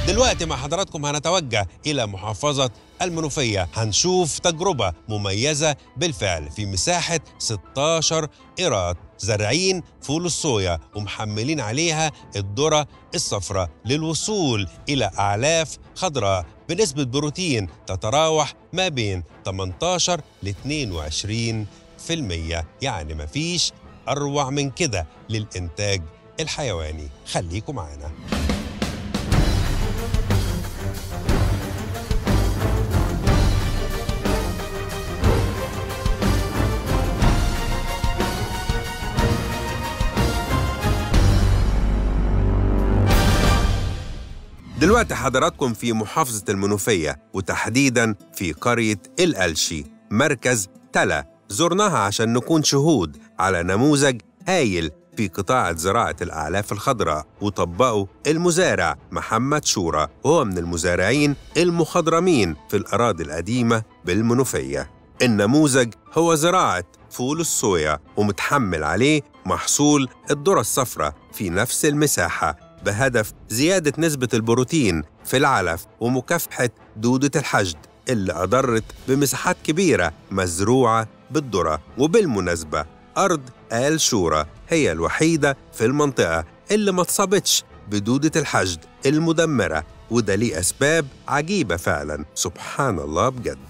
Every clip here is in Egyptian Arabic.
دلوقتي مع حضراتكم هنتوجه إلى محافظة المنوفية هنشوف تجربة مميزة بالفعل في مساحة 16 قيراط زارعين فول الصويا ومحملين عليها الذرة الصفراء للوصول إلى أعلاف خضراء بنسبة بروتين تتراوح ما بين 18 ل 22 في المية يعني مفيش أروع من كده للإنتاج الحيواني خليكم معانا دلوقتي حضراتكم في محافظة المنوفية وتحديدا في قرية الألشي مركز تلا زرناها عشان نكون شهود على نموذج هايل في قطاع زراعة الأعلاف الخضراء وطبقه المزارع محمد شورى وهو من المزارعين المخضرمين في الأراضي القديمة بالمنوفية النموذج هو زراعة فول الصويا ومتحمل عليه محصول الذرة الصفراء في نفس المساحة بهدف زيادة نسبة البروتين في العلف ومكافحة دودة الحشد اللي أضرت بمساحات كبيرة مزروعة بالذرة وبالمناسبة أرض آل شورى هي الوحيدة في المنطقة اللي ما اتصابتش بدودة الحشد المدمرة وده ليه أسباب عجيبة فعلا سبحان الله بجد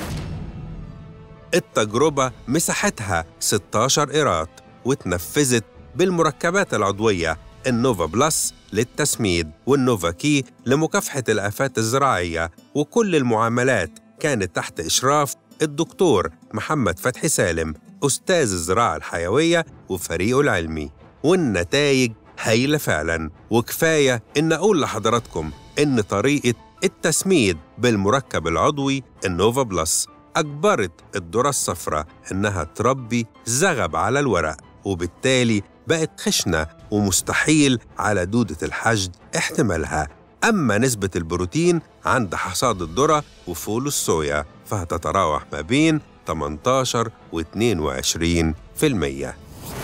التجربة مساحتها 16 قيراط واتنفذت بالمركبات العضوية النوفا بلس للتسميد والنوفا كي لمكافحة الآفات الزراعية وكل المعاملات كانت تحت إشراف الدكتور محمد فتحي سالم أستاذ الزراعة الحيوية وفريقه العلمي والنتائج هايلة فعلا وكفاية إن أقول لحضراتكم إن طريقة التسميد بالمركب العضوي النوفا بلس أجبرت الذرة الصفراء إنها تربي زغب على الورق وبالتالي بقت خشنة ومستحيل على دودة الحشد احتمالها أما نسبة البروتين عند حصاد الذرة وفول الصويا فهتتراوح ما بين 18 و 22 في المية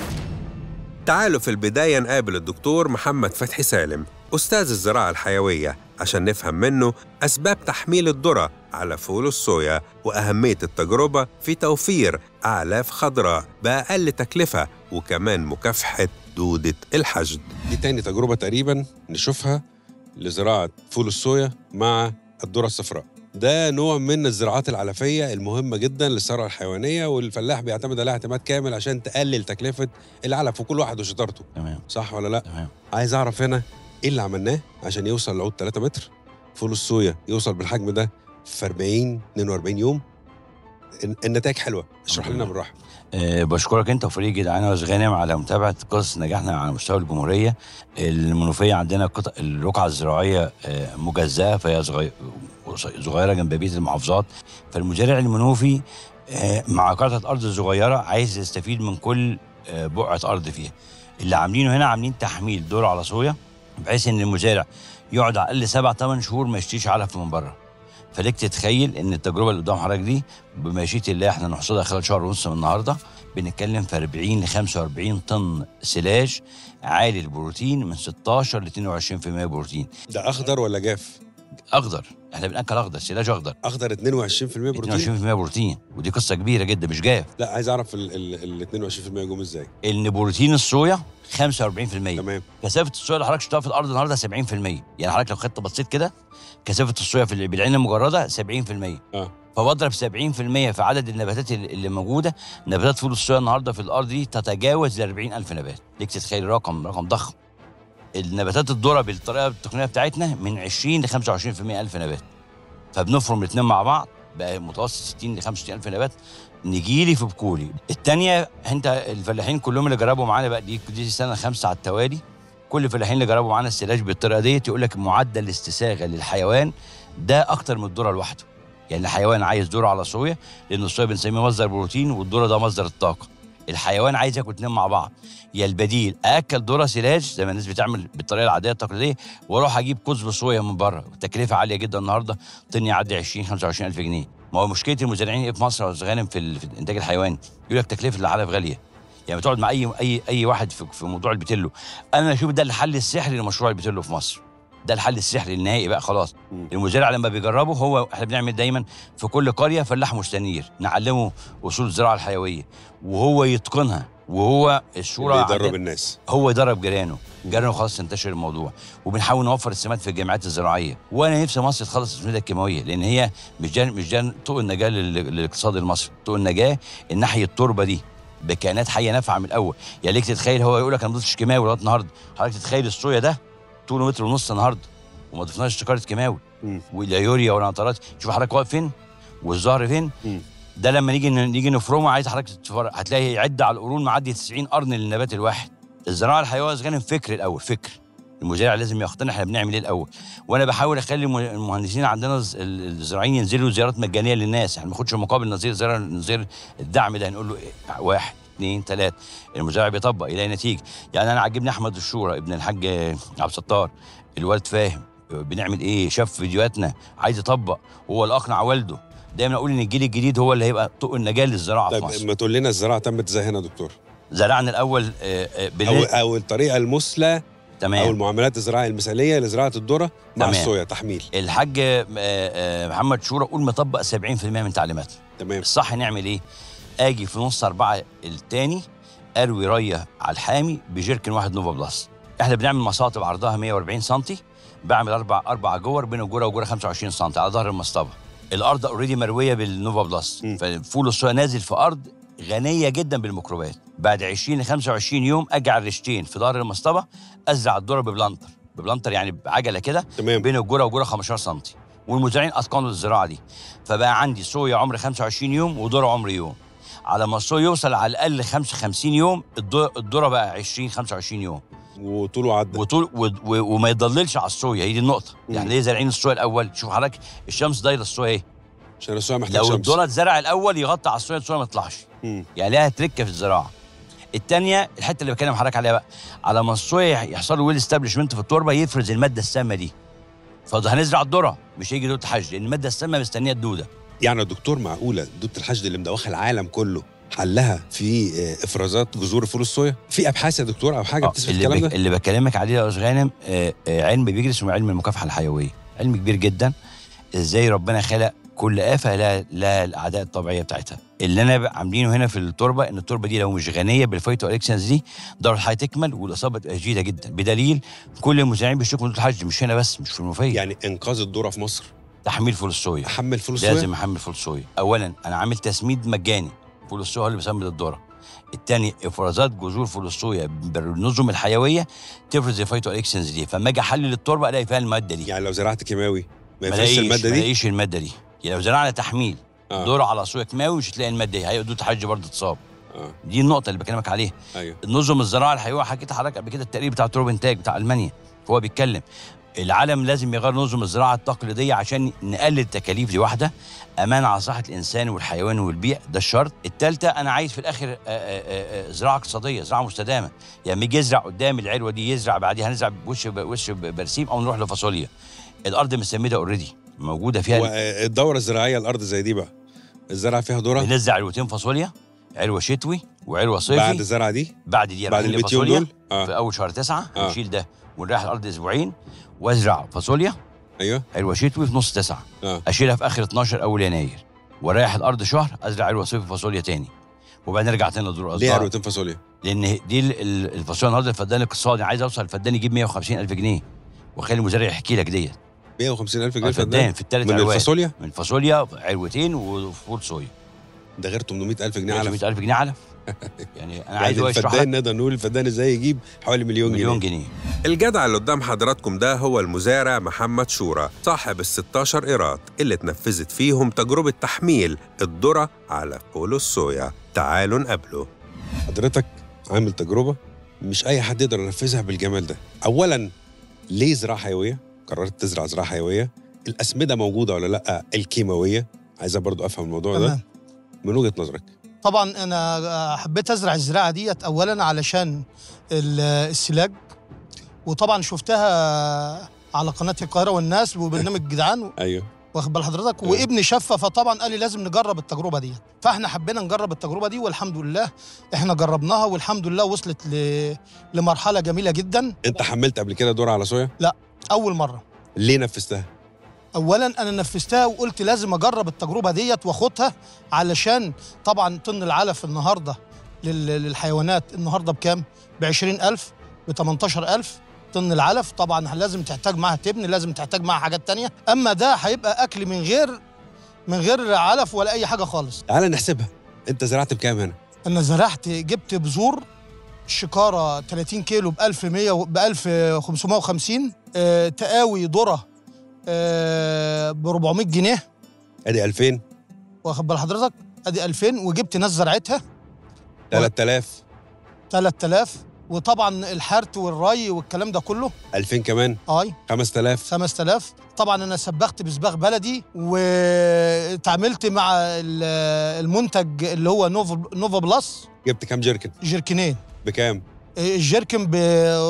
تعالوا في البداية نقابل الدكتور محمد فتحي سالم أستاذ الزراعة الحيوية عشان نفهم منه أسباب تحميل الذرة على فول الصويا وأهمية التجربة في توفير أعلاف خضراء بأقل تكلفة وكمان مكافحة دودة الحشد دي تاني تجربة تقريبا نشوفها لزراعة فول الصويا مع الذرة الصفراء ده نوع من الزراعات العلفية المهمة جدا للثروة الحيوانية والفلاح بيعتمد عليها اعتماد كامل عشان تقلل تكلفة العلف وكل واحد وشطارته تمام صح ولا لا؟ تمام عايز اعرف هنا ايه اللي عملناه عشان يوصل لعود 3 متر فول الصويا يوصل بالحجم ده في 40 42 يوم الن- النتائج حلوه اشرح لنا بالراحه أه بشكرك انت وفريق جدعان وز غانم على متابعه قصص نجاحنا على مستوى الجمهوريه المنوفيه عندنا قطع الرقعه الزراعيه أه مجزاه فهي صغي- صغيره جنب بقيه المحافظات فالمزارع المنوفي أه مع قطعه ارض صغيره عايز يستفيد من كل أه بقعه ارض فيها اللي عاملينه هنا عاملين تحميل دور على صويا بحيث ان المزارع يقعد على الاقل سبع ثمان شهور ما يشتريش علف من بره فليك تتخيل ان التجربه اللي قدام حضرتك دي بمشيئه الله احنا نحصدها خلال شهر ونص من النهارده بنتكلم في 40 ل 45 طن سلاج عالي البروتين من 16 ل 22% بروتين ده اخضر ولا جاف اخضر احنا بناكل اخضر سلاج اخضر اخضر 22% بروتين 22% بروتين ودي قصه كبيره جدا مش جاف لا عايز اعرف ال ال 22% جم ازاي ان بروتين الصويا 45% تمام كثافه الصويا اللي حضرتك شفتها في الارض النهارده 70% يعني حضرتك لو خدت بصيت كده كثافه الصويا في بالعين المجرده 70% اه فبضرب 70% في عدد النباتات اللي اللي موجوده نباتات فول الصويا النهارده في الارض دي تتجاوز ال 40000 نبات ليك تتخيل رقم رقم ضخم النباتات الذره بالطريقه التقنيه بتاعتنا من 20 ل 25% الف نبات فبنفرم الاثنين مع بعض بقى متوسط 60 ل 65000 نبات نجيلي في بكولي الثانيه انت الفلاحين كلهم اللي جربوا معانا بقى دي دي السنه الخامسه على التوالي كل الفلاحين اللي جربوا معانا السلاج بالطريقه ديت يقول لك معدل الاستساغه للحيوان ده اكتر من الذره لوحده يعني الحيوان عايز ذره على صويا لان الصويا بنسميه مصدر بروتين والذره ده مصدر الطاقه الحيوان عايز ياكل اتنين مع بعض يا البديل اكل ذره سلاج زي ما الناس بتعمل بالطريقه العاديه التقليديه واروح اجيب كزب صويا من بره التكلفه عاليه جدا النهارده طن يعدي 20 25 الف جنيه ما هو مشكله المزارعين ايه في مصر يا أستاذ غانم في, ال- في الانتاج الحيواني يقول لك تكلفه العلف غاليه يعني بتقعد مع اي اي اي واحد في, في موضوع البتلو انا اشوف ده الحل السحري لمشروع البتلو في مصر ده الحل السحري النهائي بقى خلاص مم. المزارع لما بيجربه هو احنا بنعمل دايما في كل قريه فلاح مستنير نعلمه اصول الزراعه الحيويه وهو يتقنها وهو الشورى اللي يدرب عندنا- الناس هو يدرب جيرانه جيرانه خلاص تنتشر الموضوع وبنحاول نوفر السمات في الجامعات الزراعيه وانا نفسي مصر تخلص الاسمده الكيماويه لان هي مش جان مش جان طوق النجاه لل- للاقتصاد المصري طوق النجاه الناحيه التربه دي بكائنات حيه نافعه من الاول يعني ليك تتخيل هو يقول لك انا ما ضفتش كيماوي لغايه النهارده حضرتك تتخيل الصويا ده طوله متر ونص النهارده وما ضفناش شكاره كيماوي مم. ولا يوريا ولا نطرات شوف حضرتك واقف فين والظهر فين مم. ده لما نيجي نيجي نفرمه عايز حضرتك تتفرج هتلاقي يعد على القرون معدي 90 قرن للنبات الواحد الزراعه الحيويه غانم فكر الاول فكر المزارع لازم يقتنع احنا بنعمل ايه الاول وانا بحاول اخلي الم- المهندسين عندنا الز- ال- الزراعيين ينزلوا زيارات مجانيه للناس احنا ما بناخدش مقابل نظير زراعه نظير الدعم ده هنقول له إيه؟ واحد اثنين ثلاثه المزارع بيطبق يلاقي نتيجه يعني انا عاجبني احمد الشورى ابن الحاج عبد الستار الوالد فاهم بنعمل ايه شاف فيديوهاتنا عايز يطبق هو اللي اقنع والده دايما اقول ان الجيل الجديد هو اللي هيبقى طوق النجاه للزراعه في طيب مصر ما تقول لنا الزراعه تمت ازاي هنا يا دكتور زرعنا الاول آه، آه، او بالليل او الطريقه المثلى او تمام المعاملات الزراعيه المثاليه لزراعه الذره مع تمام. الصويا تحميل الحاج آه، آه، محمد شورى قول مطبق 70% من تعليماته تمام الصح نعمل ايه اجي في نص اربعه التاني اروي ريه على الحامي بجيركن واحد نوفا بلس احنا بنعمل مساطب عرضها 140 سم بعمل اربع اربع جور بين الجوره وجوره 25 سم على ظهر المصطبه الارض اوريدي مرويه بالنوفا بلس مم. ففول الصويا نازل في ارض غنيه جدا بالميكروبات بعد 20 ل 25 يوم اجي على الرشتين في ظهر المصطبه ازرع الذره ببلانتر ببلانتر يعني بعجله كده تمام بين الجوره وجوره 15 سم والمزارعين اتقنوا الزراعه دي فبقى عندي صويا عمر 25 يوم وذره عمر يوم على ما الصويا يوصل على الاقل 55 يوم الذ- الذره بقى 20 25 يوم وطوله عدى وطول و و وما يضللش على الصويا هي دي النقطه مم. يعني ليه زارعين الصويا الاول شوف حضرتك الشمس دايره الصويا ايه عشان الصويا محتاج لو شمس الذره اتزرع الاول يغطي على الصويا الصويا ما تطلعش مم. يعني لها تركه في الزراعه الثانيه الحته اللي بكلم حضرتك عليها بقى على ما الصويا يحصل له ويل استابلشمنت في التربه يفرز الماده السامه دي فهنزرع الذره مش هيجي دوت حج لان الماده السامه مستنيه الدوده يعني يا دكتور معقوله دوده الحشد اللي مدوخه العالم كله حلها في آه، افرازات جذور فول الصويا في ابحاث يا دكتور او حاجه آه، بتثبت اللي, الكلام بك... ده اللي بكلمك عليه يا استاذ غانم آه، آه، علم بيجري اسمه علم المكافحه الحيويه علم كبير جدا ازاي ربنا خلق كل آفة لها لها الأعداء الطبيعية بتاعتها اللي أنا بقى عاملينه هنا في التربة إن التربة دي لو مش غنية بالفيتو أليكسنز دي دورة الحياة تكمل والإصابة تبقى شديدة جدا بدليل كل المزارعين بيشتكوا من الحج مش هنا بس مش في المنوفية يعني انقاذ الذره في مصر تحميل فول الصويا احمل فول الصويا لازم احمل فول صويا اولا انا عامل تسميد مجاني فول الصويا هو اللي بيسمد الذره الثاني افرازات جذور فول الصويا بالنظم الحيويه تفرز الفيتو اليكسنز دي فلما اجي احلل التربه الاقي فيها الماده دي يعني لو زرعت كيماوي ما ما يفرزش الاقيش الماده ما دي الاقيش الماده دي يعني لو زرعنا تحميل آه. ذره على صويا كيماوي مش هتلاقي الماده دي هيقدر تحج برضه تصاب اه دي النقطه اللي بكلمك عليها ايوه النظم الزراعه الحيويه حكيت لحضرتك قبل كده التقرير بتاع تروب انتاج بتاع المانيا فهو بيتكلم العالم لازم يغير نظم الزراعه التقليديه عشان نقلل التكاليف دي واحده امان على صحه الانسان والحيوان والبيئه ده الشرط الثالثه انا عايز في الاخر آه، آه، آه، زراعه اقتصاديه زراعه مستدامه يعني يجي يزرع قدام العلوه دي يزرع بعديها هنزرع وش وش برسيم او نروح لفاصوليا الارض مسمده اوريدي موجوده فيها والدوره الزراعيه الارض زي دي بقى الزرع فيها ذره بنزرع علوتين فاصوليا علوه شتوي وعلوه صيفي بعد الزرعه دي بعد دي بعد رايحين ال 100 يوم لفاصوليا دول اه في اول شهر تسعة آه. نشيل ده ونريح الارض اسبوعين وازرع فاصوليا ايوه علوه شتوي في نص تسعة اه اشيلها في اخر 12 اول يناير واريح الارض شهر ازرع علوه صيفي فاصوليا تاني وبعدين ارجع تاني لدور ليه الازرار عروتين فاصوليا لان دي ال- ال- الفاصوليا النهارده الفدان الاقتصادي عايز اوصل الفدان يجيب 150 الف جنيه وخلي المزارع يحكي لك ديت 150000 جنيه الفدان فدان في الثلاث من علوات الفاصوليا من فاصوليا علوتين وفول صويا ده غير 800000 جنيه علف 100000 جنيه علف يعني انا يعني عايز هو يشرح لك الفدان نقدر نقول الفدان ازاي يجيب حوالي مليون, مليون جنيه جنيه الجدع اللي قدام حضراتكم ده هو المزارع محمد شورى صاحب ال 16 قيراط اللي اتنفذت فيهم تجربة تحميل الذرة على فول الصويا تعالوا نقابله حضرتك عامل تجربة مش أي حد يقدر ينفذها بالجمال ده أولا ليه زراعة حيوية؟ قررت تزرع زراعة حيوية الأسمدة موجودة ولا لأ الكيماوية عايزة برضو أفهم الموضوع ده تمام من وجهة نظرك طبعا انا حبيت ازرع الزراعه ديت اولا علشان ال- السلاج وطبعا شفتها على قناه القاهره والناس وبرنامج جدعان أيوه واخد بال حضرتك أيوة. وابني شافها فطبعا قال لي لازم نجرب التجربه ديت فاحنا حبينا نجرب التجربه دي والحمد لله احنا جربناها والحمد لله وصلت ل... لمرحله جميله جدا أنت حملت قبل كده ذرة على صويا؟ اول مره ليه نفذتها اولا انا نفذتها وقلت لازم اجرب التجربه ديت واخدها علشان طبعا طن العلف النهارده لل- للحيوانات النهارده بكام ب 20000 ب 18000 طن العلف طبعا لازم تحتاج معاها تبن لازم تحتاج معاها حاجات تانية اما ده هيبقى اكل من غير من غير علف ولا اي حاجه خالص تعال نحسبها انت زرعت بكام هنا انا زرعت جبت بذور شكاره 30 كيلو ب 1100 ب 1550 آه تقاوي ذره آه ب 400 جنيه ادي 2000 واخد بال حضرتك ادي 2000 وجبت ناس زرعتها 3000 3000 وطبعا الحرث والري والكلام ده كله 2000 كمان اي 5000 5000 طبعا انا سبخت بسباغ بلدي واتعاملت مع ال- المنتج اللي هو نوفا نوفا بلس جبت كام جيركن جيركنين بكام الجيركن ب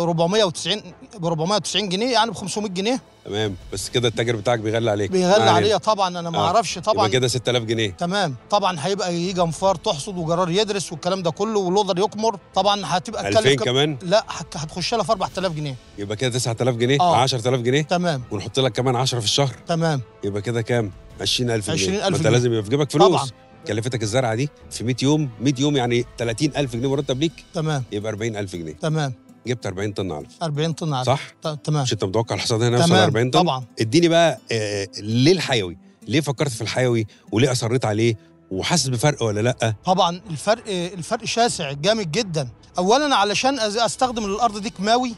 490 ب 490 جنيه يعني ب 500 جنيه تمام بس كده التاجر بتاعك بيغلي عليك بيغلي ما علينا. عليا طبعا انا ما آه. اعرفش طبعا يبقى كده 6000 جنيه تمام طبعا هيبقى يجي انفار تحصد وجرار يدرس والكلام ده كله ولودر يكمر طبعا هتبقى 2000 تكلف كم- كمان لا هت- هتخش لها في 4000 جنيه يبقى كده 9000 جنيه آه. 10000 جنيه تمام ونحط لك كمان 10 في الشهر تمام يبقى كده كام 20000 جنيه 20,000 ما انت جنيه. لازم يبقى في جيبك فلوس طبعا كلفتك الزرعه دي في 100 يوم 100 يوم يعني 30000 جنيه مرتب ليك تمام يبقى 40000 جنيه تمام جبت 40 طن علف 40 طن علف صح ت- تمام مش انت متوقع الحصاد هنا يوصل تمام 40 طن طبعا اديني بقى آه ليه الحيوي ليه فكرت في الحيوي وليه اصريت عليه وحاسس بفرق ولا لا طبعا الفرق الفرق شاسع جامد جدا اولا علشان أز- استخدم الارض دي كماوي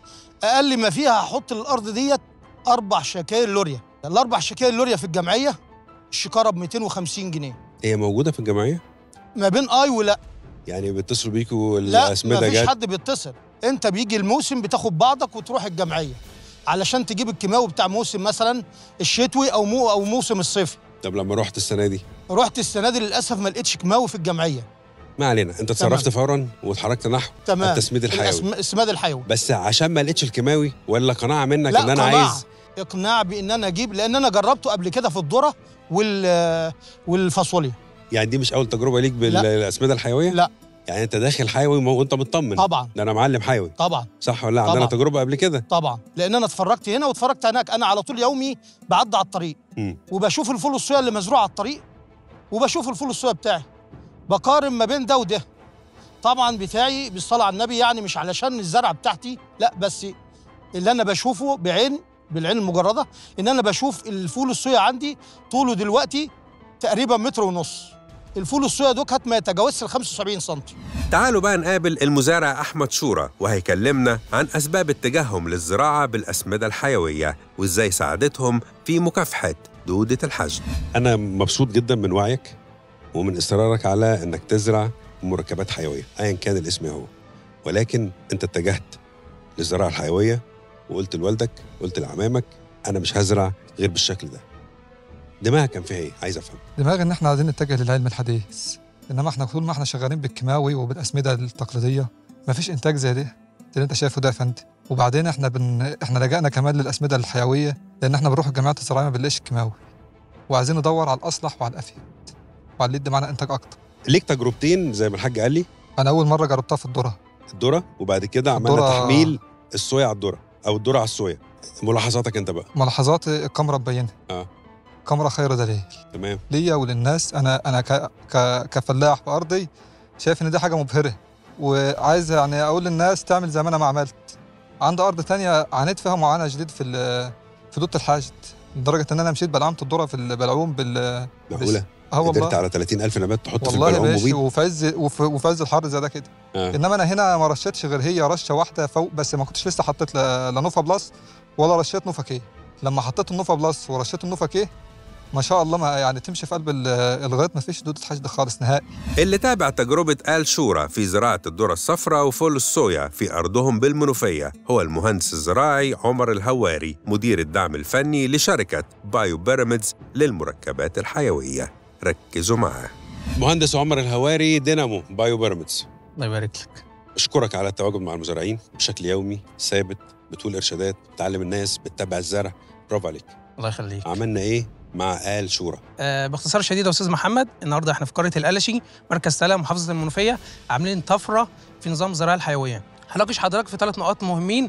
اقل ما فيها هحط الارض ديت اربع شكاير لوريا الاربع شكاير لوريا في الجمعيه الشكاره ب 250 جنيه هي موجوده في الجمعيه ما بين اي ولا يعني بيتصلوا بيكوا لا الاسمده مفيش جت حد بيتصل انت بيجي الموسم بتاخد بعضك وتروح الجمعيه علشان تجيب الكيماوي بتاع موسم مثلا الشتوي او مو او موسم الصيفي طب لما رحت السنه دي رحت السنه دي للاسف ما لقيتش كيماوي في الجمعيه ما علينا انت اتصرفت فورا واتحركت نحو تمام التسميد الحيوي الأسم- السماد الحيوي بس عشان ما لقيتش الكيماوي ولا قناعه منك لا ان انا قناعة. عايز اقناع بان انا اجيب لان انا جربته قبل كده في الذره وال والفاصوليا يعني دي مش اول تجربه ليك بالاسمده الحيويه لا. يعني انت داخل حيوي مو- وانت مطمن طبعا ده انا معلم حيوي طبعا صح ولا لا عندنا طبعا. تجربه قبل كده طبعا لان انا اتفرجت هنا واتفرجت هناك انا على طول يومي بعدي على الطريق مم. وبشوف الفول الصويا اللي مزروع على الطريق وبشوف الفول الصويا بتاعي بقارن ما بين ده وده طبعا بتاعي بالصلاه على النبي يعني مش علشان الزرعه بتاعتي لا بس اللي انا بشوفه بعين بالعين المجرده ان انا بشوف الفول الصويا عندي طوله دلوقتي تقريبا متر ونص الفول الصويا دوكت ما يتجاوزش ال 75 سم تعالوا بقى نقابل المزارع أحمد شورى وهيكلمنا عن أسباب اتجاههم للزراعة بالأسمدة الحيوية وإزاي ساعدتهم في مكافحة دودة الحشد أنا مبسوط جدا من وعيك ومن إصرارك على إنك تزرع مركبات حيوية أيا كان الاسم هو ولكن أنت اتجهت للزراعة الحيوية وقلت لوالدك قلت لعمامك أنا مش هزرع غير بالشكل ده دماغك كان فيها إيه؟ عايز أفهم دماغي ان احنا عايزين نتجه للعلم الحديث انما احنا طول ما احنا شغالين بالكيماوي وبالاسمده التقليديه مفيش انتاج زي ده اللي انت شايفه ده يا فندم وبعدين احنا بن... احنا لجأنا كمان للاسمده الحيويه لان احنا بنروح الجامعات الزراعيه ما بنلاقيش الكيماوي وعايزين ندور على الاصلح وعلى الافيد وعلى اللي يدي معانا انتاج اكتر ليك تجربتين زي ما الحاج قال لي انا اول مره جربتها في الذره الذره وبعد كده عملنا الذرة- تحميل الصويا على الذره او الذره على الصويا ملاحظاتك انت بقى ملاحظات الكاميرا مبينه آه. كاميرا خير دليل تمام ليا وللناس انا انا ك... ك... كفلاح في ارضي شايف ان دي حاجه مبهره وعايز يعني اقول للناس تعمل زي ما انا ما عملت عندي ارض تانية عانيت فيها معاناه شديد في ال- في دوت الحاجد لدرجه ان انا مشيت بلعمت الذره في البلعوم بال معقوله اه قدرت والله على 30000 نبات تحط في والله يا البلعوم باشا مبيد وفي عز وفي وفي عز الحر زي ده كده آه. انما انا هنا ما رشيتش غير هي رشه واحده فوق بس ما كنتش لسه حطيت لا لا نوفا بلس ولا رشيت نوفا كي لما حطيت النوفا بلس ورشيت النوفا كي ما شاء الله ما يعني تمشي في قلب ال- الغيط ما فيش دودة حشد خالص نهائي اللي تابع تجربة آل شورى في زراعة الذرة الصفراء وفول الصويا في أرضهم بالمنوفية هو المهندس الزراعي عمر الهواري مدير الدعم الفني لشركة بايو بيراميدز للمركبات الحيوية ركزوا معاه مهندس عمر الهواري دينامو بايو بيراميدز الله يبارك لك أشكرك على التواجد مع المزارعين بشكل يومي ثابت بتقول إرشادات بتعلم الناس بتتابع الزرع برافو عليك الله يخليك عملنا إيه مع آل شورى آه باختصار شديد يا استاذ محمد النهارده احنا في قريه القلشي مركز تلا محافظه المنوفيه عاملين طفره في نظام الزراعه الحيويه هناقش حضرتك في ثلاث نقاط مهمين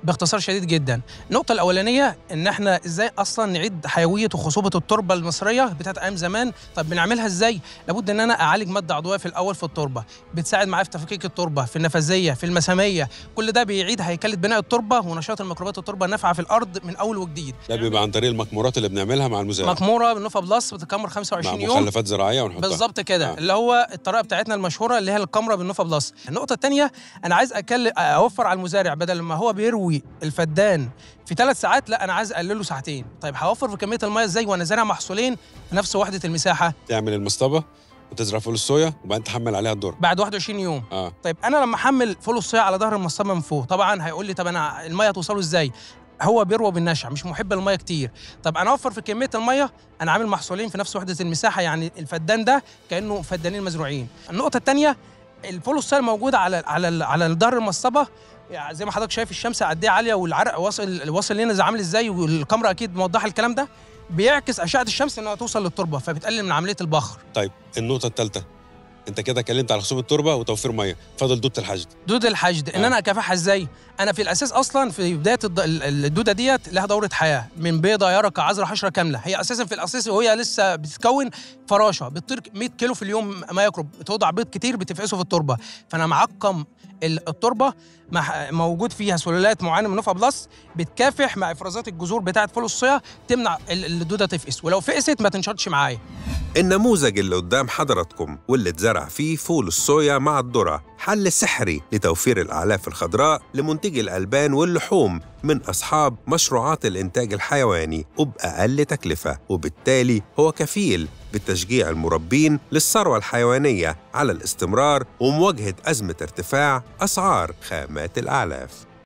باختصار شديد جدا النقطة الأولانية إن إحنا إزاي أصلا نعيد حيوية وخصوبة التربة المصرية بتاعت أيام زمان طب بنعملها إزاي؟ لابد إن أنا أعالج مادة عضوية في الأول في التربة بتساعد معايا في تفكيك التربة في النفاذية في المسامية كل ده بيعيد هيكلة بناء التربة ونشاط الميكروبات التربة النافعة في الأرض من أول وجديد ده بيبقى عن طريق المكمورات اللي بنعملها مع المزارع مكمورة بالنوفا بلس بتكمر مع 25 يوم مخلفات زراعيه ونحطها بالظبط كده آه. اللي هو الطريقه بتاعتنا المشهوره اللي هي الكاميرا بالنوفا بلس النقطه الثانيه انا عايز أكل... اوفر على المزارع بدل ما هو بيروي الفدان في ثلاث ساعات لا انا عايز اقلله ساعتين طيب هوفر في كميه الميه ازاي وانا زارع محصولين في نفس وحده المساحه تعمل المصطبه وتزرع فول الصويا وبعدين تحمل عليها الذره بعد 21 يوم اه طيب انا لما احمل فول الصويا على ظهر المصطبه من فوق طبعا هيقول لي طب انا الميه توصله ازاي هو بيروى بالنشع مش محب الميه كتير طب انا اوفر في كميه الميه انا عامل محصولين في نفس وحده المساحه يعني الفدان ده كانه فدانين مزروعين النقطه الثانيه الفول الصويا موجود على على على ظهر المصطبه يعني زي ما حضرتك شايف الشمس قد ايه عاليه والعرق واصل واصل لنا زي عامل ازاي والكاميرا اكيد موضحه الكلام ده بيعكس اشعه الشمس انها توصل للتربه فبتقلل من عمليه البخر طيب النقطه الثالثه انت كده اتكلمت على خصوبه التربه وتوفير ميه فاضل دوده الحشد دود الحشد ان آه. انا اكافحها ازاي انا في الاساس اصلا في بدايه الد- ال- الدوده ديت لها دوره حياه من بيضه يرقه عذره حشره كامله هي اساسا في الاساس وهي لسه بتتكون فراشه بتطير 100 كيلو في اليوم ما يقرب بتوضع بيض كتير بتفقسه في التربه فانا معقم ال- التربه مع موجود فيها سلالات معينه من نوفا بلس بتكافح مع افرازات الجذور بتاعه فول الصويا تمنع ال- الدوده تفقس ولو فقست ما تنشطش معايا النموذج اللي قدام حضراتكم واللي اتزرع فيه فول الصويا مع الذرة حل سحري لتوفير الأعلاف الخضراء لمنتجي الألبان واللحوم من أصحاب مشروعات الإنتاج الحيواني وبأقل تكلفة وبالتالي هو كفيل بتشجيع المربين للثروة الحيوانية على الاستمرار ومواجهة أزمة ارتفاع أسعار خامات الأعلاف